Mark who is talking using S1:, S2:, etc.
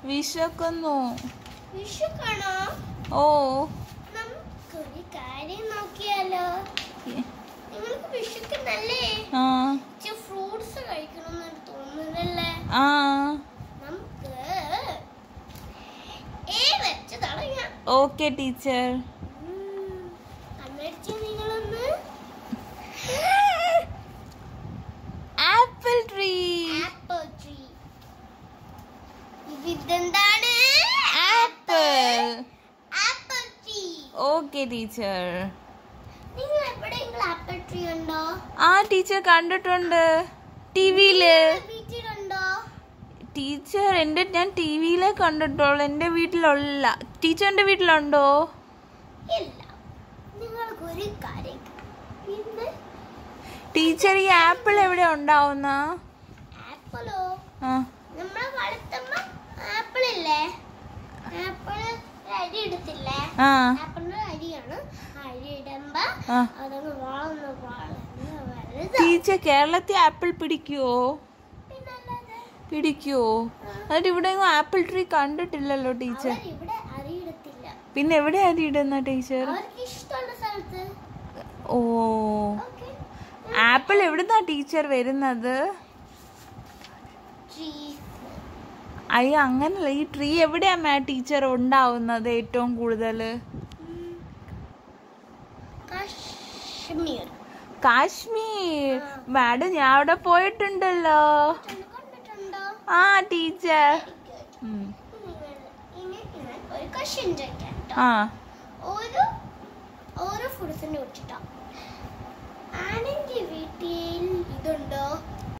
S1: വിശക്കുന്നു
S2: വിഷുക്കാണോ
S1: ഓ
S2: നമുക്ക് ഒരു കാര്യം നോക്കിയാലോ നിങ്ങൾക്ക് വിഷുക്കുന്നല്ലേ
S1: ആ
S2: ഫ്രൂട്ട്സ് കഴിക്കണമെന്ന് തോന്നുന്നല്ലേ
S1: ആ
S2: നമുക്ക് ഏ വെച്ച് തുടങ്ങാം
S1: ഓക്കെ ടീച്ചർ
S2: ഉം. കണ്ണടിച്ച് നിങ്ങളൊന്ന്
S1: ആപ്പിൾ ട്രീ
S2: ആപ്പിൾ ട്രീ ഇതെന്താണ്
S1: apple
S2: apple tree
S1: okay teacher
S2: നിങ്ങൾ എവിടെയെങ്കിലും ആപ്പിൾ ട്രീ ഉണ്ടോ
S1: ആ ടീച്ചർ കണ്ടിട്ടുണ്ട് ടിവിയില്
S2: വീട്ടിലുണ്ടോ
S1: ടീച്ചർ എൻ്റെ ഞാൻ ടി വിയിലെ കണ്ടിട്ടുള്ളൂ എൻ്റെ വീട്ടിലുള്ള ടീച്ചറിൻ്റെ വീട്ടിലുണ്ടോ
S2: ഇല്ല നിങ്ങൾക്ക് ഒരു കാര്യം ഇന്ന്
S1: ടീച്ചർ ഈ ആപ്പിൾ എവിടെ ഉണ്ടാവുന്ന
S2: ആപ്പിളോ
S1: ആ
S2: നമ്മളെ വളർത്തുമ്പോ ആപ്പിൾ ഇല്ലേ ആപ്പിൾ അരി എടുത്തില്ലേ
S1: ആ
S2: ആപ്പിളിന്റെ അരിയാണ് അരി ഇടുമ്പോ
S1: ആ
S2: അതങ്ങ് വളർന്ന് വളർന്ന് വലുത്
S1: ടീച്ചർ കേരളത്തിൽ ആപ്പിൾ പിടിക്കുവോ
S2: പിന്നല്ലാതെ
S1: പിടിക്കുവോ എന്നിട്ട് ഇവിടെ എങ്ങും ആപ്പിൾ ട്രീ കണ്ടിട്ടില്ലല്ലോ ടീച്ചർ
S2: അവർ ഇവിടെ അരി എടുത്തില്ല
S1: പിന്നെ എവിടെ അരി ഇടുന്ന ടീച്ചർ
S2: അവർക്ക് ഇഷ്ടമുള്ള സ്ഥലത്ത്
S1: ഓ
S2: ഓക്കെ
S1: ആപ്പിൾ എവിടുന്നാ ടീച്ചർ വരുന്നത്
S2: ട്രീ
S1: അയ്യോ അങ്ങനല്ല ഈ ട്രീ എവിടെയാ മാ ടീച്ചർ ഉണ്ടാവുന്നത് ഏറ്റവും കൂടുതൽ
S2: കാശ്മീർ
S1: കാശ്മീർ മാഡം ഞാൻ അവിടെ പോയിട്ടുണ്ടല്ലോ
S2: കണ്ടിട്ടുണ്ടോ
S1: ആ ടീച്ചർ
S2: Very good. ഇനി ഞാൻ ഒരു ക്വസ്റ്റ്യൻ ചോദിക്കാം ട്ടോ.
S1: ആ
S2: ഒരു ഓരോ ഫ്രൂട്ട്സിനെ കുറിച്ചിട്ടോ ആണെങ്കിൽ വീട്ടിൽ ഇതുണ്ടോ